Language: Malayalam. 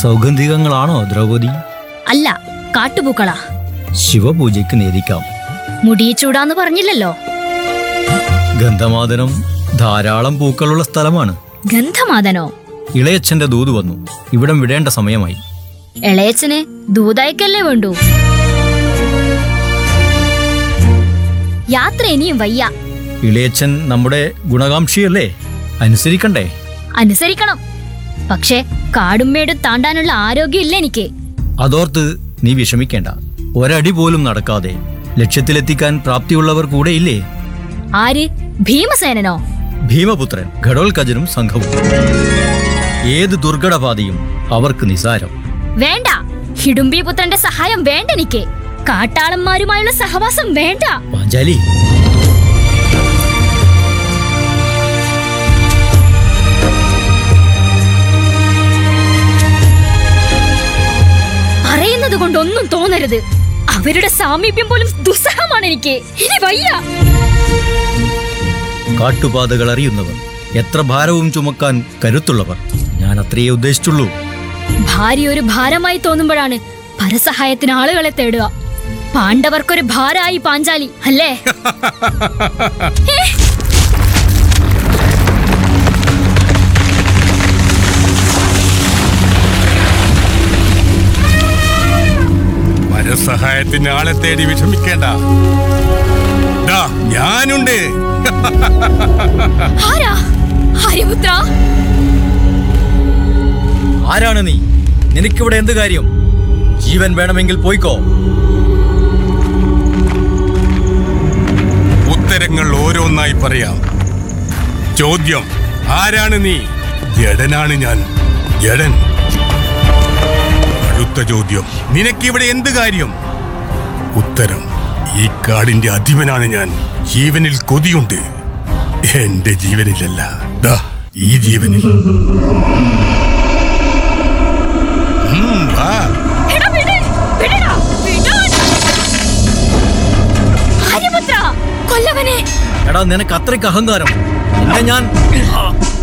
സൗഗന്ധികങ്ങളാണോ ദ്രൗപദി അല്ല കാട്ടുപൂക്കളാ ശിവപൂജയ്ക്ക് നേദിക്കാം മുടിയിച്ചൂടാന്ന് പറഞ്ഞില്ലല്ലോ ഗന്ധമാദനം ധാരാളം പൂക്കളുള്ള സ്ഥലമാണ് ഗന്ധമാതനോ ഇളയച്ഛന്റെ ദൂത് വന്നു ഇവിടം വിടേണ്ട സമയമായി ഇളയച്ചന് ദൂതായിക്കല്ലേ വേണ്ടൂ യാത്ര ഇനിയും വയ്യ ഇളയച്ഛൻ നമ്മുടെ ഗുണകാംക്ഷിയല്ലേ അനുസരിക്കണ്ടേ അനുസരിക്കണം പക്ഷെ കാടും മേടും താണ്ടാനുള്ള ആരോഗ്യം ഇല്ല എനിക്ക് അതോർത്ത് നീ വിഷമിക്കേണ്ട ഒരടി പോലും നടക്കാതെ ലക്ഷ്യത്തിലെത്തിക്കാൻ പ്രാപ്തിയുള്ളവർ കൂടെ ഇല്ലേ ആര് ഭീമസേനനോ ഭീമപുത്രൻ ഘടോൽക്കജനും സംഘവും ഏത് ദുർഘടപാതയും അവർക്ക് നിസാരം വേണ്ട ഹിഡുംബിപുത്രന്റെ സഹായം വേണ്ട എനിക്ക് കാട്ടാളന്മാരുമായുള്ള സഹവാസം വേണ്ട പാഞ്ചാലി പറയുന്നത് കൊണ്ടൊന്നും തോന്നരുത് അവരുടെ സാമീപ്യം പോലും ദുസ്സഹമാണ് എനിക്ക് ഇനി വയ്യ കാട്ടുപാതകൾ അറിയുന്നവർ എത്ര ഭാരവും ചുമക്കാൻ കരുത്തുള്ളവർ ഞാൻ അത്രയേ ഉദ്ദേശിച്ചുള്ളൂ ഭാര്യ ഒരു ഭാരമായി തോന്നുമ്പോഴാണ് പരസഹായത്തിന് ആളുകളെ തേടുക പാണ്ഡവർക്കൊരു ഭാരമായി പാഞ്ചാലി അല്ലേ പരസഹായത്തിന് ആളെ തേടി വിഷമിക്കേണ്ട ദാ, ഞാനുണ്ട് ആരാ ഹരിപുത്ര ആരാണ് നീ നിനക്കിവിടെ എന്ത് കാര്യം ജീവൻ വേണമെങ്കിൽ പോയിക്കോ ഉത്തരങ്ങൾ ഓരോന്നായി പറയാം ചോദ്യം ആരാണ് നീ ജഡനാണ് ഞാൻ ജഡൻ അടുത്ത ചോദ്യം നിനക്കിവിടെ എന്ത് കാര്യം ഉത്തരം ഈ കാടിന്റെ അധിപനാണ് ഞാൻ ജീവനിൽ കൊതിയുണ്ട് എന്റെ ജീവനിലല്ല ദാ ഈ ജീവനിൽ ഉം, വാ എടാ, വിട്, വിടെടാ, വിടാൻ. ഹരിപുത്ര കൊല്ലവനെ എടാ നിനക്ക് അത്രയ്ക്ക് അഹങ്കാരം എന്നെ ഞാൻ